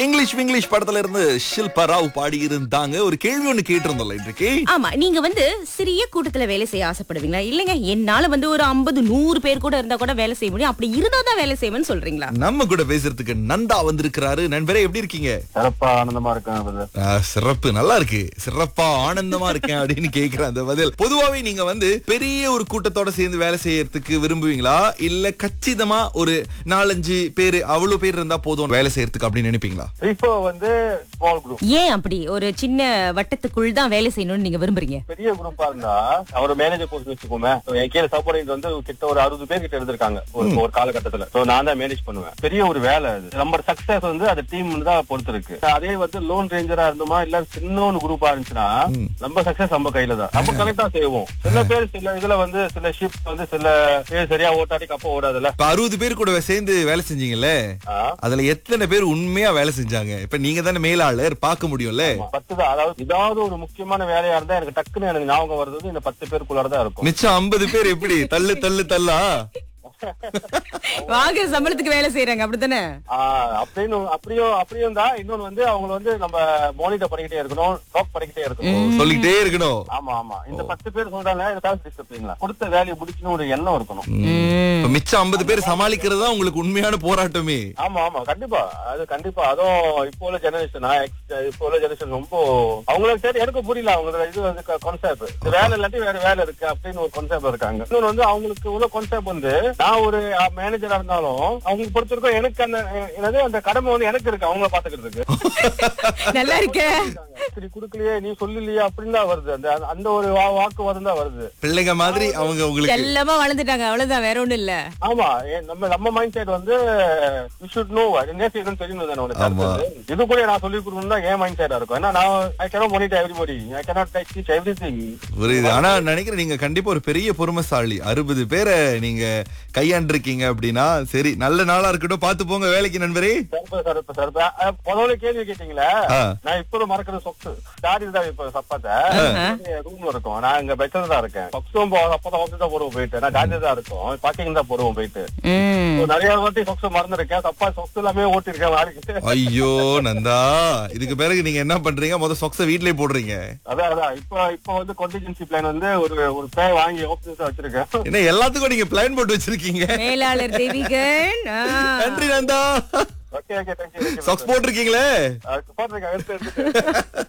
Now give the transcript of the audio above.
English Vinglish படத்துல இருந்து ஷில்பா ராவ் பாடி இருந்தாங்க ஒரு கேள்வி ஒண்ணு கேட்டிருந்தோம்ல இன்றைக்கு ஆமா நீங்க வந்து சிறிய கூட்டத்துல வேலை செய்ய ஆசைப்படுவீங்களா இல்லைங்க என்னால வந்து ஒரு ஐம்பது நூறு பேர் கூட இருந்தா கூட வேலை செய்ய முடியும் அப்படி இருந்தா தான் வேலை செய்வேன்னு சொல்றீங்களா நம்ம கூட பேசுறதுக்கு நந்தா வந்திருக்கிறாரு நண்பரே எப்படி இருக்கீங்க சிறப்பா ஆனந்தமா இருக்கேன் brother. ஆ, சிறப்பு நல்லா இருக்கு சிறப்பா ஆனந்தமா இருக்கேன் அப்படின்னு கேக்குற அந்த பதில் பொதுவாவே நீங்க வந்து பெரிய ஒரு கூட்டத்தோட சேர்ந்து வேலை செய்யறதுக்கு விரும்புவீங்களா இல்ல கச்சிதமா ஒரு நாலஞ்சு பேரு அவ்வளவு பேர் இருந்தா போதும் வேலை செய்யறதுக்கு அப்படின்னு நினைப்பீங்களா இப்போ வந்து ஸ்மால் குரூப் ஏன் அப்படி ஒரு சின்ன வட்டத்துக்குள் தான் வேலை செய்யணும்னு நீங்க விரும்புறீங்க பெரிய குரூப்பா இருந்தா அவர் மேனேஜர் போஸ்ட் வச்சுக்கோமே So, என் கீழே சப்போர்ட் வந்து கிட்ட ஒரு அறுபது பேர் கிட்ட இருந்திருக்காங்க ஒரு ஒரு காலகட்டத்துல சோ நான் தான் மேனேஜ் பண்ணுவேன் பெரிய ஒரு வேலை அது நம்ம சக்சஸ் வந்து அது டீம் தான் பொறுத்து இருக்கு அதே வந்து லோன் ரேஞ்சரா இருந்தோமா இல்ல சின்ன ஒரு குரூப்பா இருந்துச்சுன்னா நம்ம சக்சஸ் நம்ம கையில தான் நம்ம கரெக்டா செய்வோம் சில பேர் சில இதுல வந்து சில ஷிஃப்ட் வந்து சில பேர் சரியா ஓட்டாடி கப்ப ஓடாதுல்ல இப்ப அறுபது பேர் கூட சேர்ந்து வேலை செஞ்சீங்கல்ல ஆ. அதுல எத்தனை பேர் உண்மையா வேலை செஞ்சாங்க இப்ப நீங்க தானே மேலாளர் பார்க்க முடியும்ல பத்து தான் அதாவது ஏதாவது ஒரு முக்கியமான வேலையா இருந்தா எனக்கு டக்குன்னு எனக்கு ஞாபகம் வருது இந்த பத்து பேருக்குள்ளார தான் இருக்கும் மிச்சம் ஐம்பது பேர் எப்படி தள்ளு தள்ளு தள்ளா வாங்க சம்பளத்துக்கு வேலை செய்யறாங்க அப்படித்தானே ஆஹ் அப்படின்னு அப்படியும் அப்படியும் தான் இன்னொன்னு வந்து அவங்க வந்து நம்ம மானிட்டர் பண்ணிக்கிட்டே இருக்கணும் டாக் பண்ணிக்கிட்டே இருக்கணும் சொல்லிக்கிட்டே இருக்கணும் ஆமா ஆமா இந்த பத்து பேர் சொல்றாங்க இந்த செல்ஃப் டிசிப்ளின்ல கொடுத்த வேலையை முடிக்கணும் ஒரு எண்ணம் இருக்கணும் இப்ப மிச்சம் ஐம்பது பேர் சமாளிக்கிறது தான் உங்களுக்கு உண்மையான போராட்டமே ஆமா ஆமா கண்டிப்பா அது கண்டிப்பா அதுவும் இப்போ உள்ள ஜெனரேஷன் இப்போ உள்ள ஜெனரேஷன் ரொம்ப அவங்களுக்கு சரி எனக்கு புரியல அவங்க இது வந்து கான்செப்ட் இந்த வேலை இல்லாட்டி வேற வேலை இருக்கு அப்படின்னு ஒரு கான்செப்ட் இருக்காங்க இன்னொன்னு வந்து அவங்களுக்கு உள்ள கான்செப்ட் வந்து நான் ஒரு மேனேஜரா இருந்தாலும் அவங்க பொறுத்த வரைக்கும் எனக்கு அந்த என்னது அந்த கடமை வந்து எனக்கு இருக்கு அவங்கள பாத்துக்கிறதுக்கு நல்லா இருக்க சரி குடுக்கலையே நீ சொல்லலையே அப்படின்னு தான் வருது அந்த அந்த ஒரு வா- வாக்கு வரும் தான் வருது பிள்ளைங்க மாதிரி அவங்க உங்களுக்கு செல்லமா வளர்ந்துட்டாங்க அவ்வளவுதான் வேற ஒண்ணும் இல்ல ஆமா ஏ- நம்ம நம்ம மைண்ட் செட் வந்து யூ ஷுட் நோ நேசிக்கணும் தெரியணும் தானே உனக்கு ஆமா. அடுத்தது. இது கூட நான் சொல்லி கொடுக்கணும் தான் என் மைண்ட் செட்டா இருக்கும் ஏன்னா நான் I cannot monitor everybody I cannot teach everything புரியுது ஆனா நினைக்கிறேன் நீங்க கண்டிப்பா ஒரு பெரிய பொறுமைசாலி அறுபது பேரை நீங்க கையாண்டிருக்கீங்க அப்படின்னா சரி நல்ல நாளா இருக்கட்டும் பாத்து போங்க வேலைக்கு நண்பரே சருப்பு சருப்பு சருப்பு அஹ், முதல்ல கேள்வி கேட்டீங்களே ஆ. நான் இப்போதும் மறக்கிற சொக்ஸ் ஸ்டாரி தான் இப்ப சப்பாத்த ரூம்ல இருக்கும் நான் இங்க பெட்ல தான் இருக்கேன் சொக்ஸும் அப்பதான் வந்து தான் போடுவோம் போயிட்டு நான் காந்தி தான் இருக்கும் பாக்கிங் தான் போடுவோம் போயிட்டு ம். So, நிறைய வாட்டி சொக்ஸ் மறந்துருக்கேன் தப்பா சொக்ஸ் எல்லாமே ஓட்டிருக்கேன் வாரிக்கு ஐயோ நந்தா இதுக்கு பிறகு நீங்க என்ன பண்றீங்க முத சொக்ஸ வீட்லயே போடுறீங்க அதான் அதான் இப்போ இப்போ வந்து contingency பிளான் வந்து ஒரு ஒரு பே வாங்கி ஆப்ஷன்ஸ் வச்சிருக்கேன் என்ன எல்லாத்துக்கும் நீங்க பிளான் போட்டு வச்சிருக்கீங்க மேலாளர் தேவிகன் ஆ. நன்றி Nanda okay okay thank you socks போட்டிருக்கீங்களே போட்டிருக்கேன் எடுத்து எடுத்து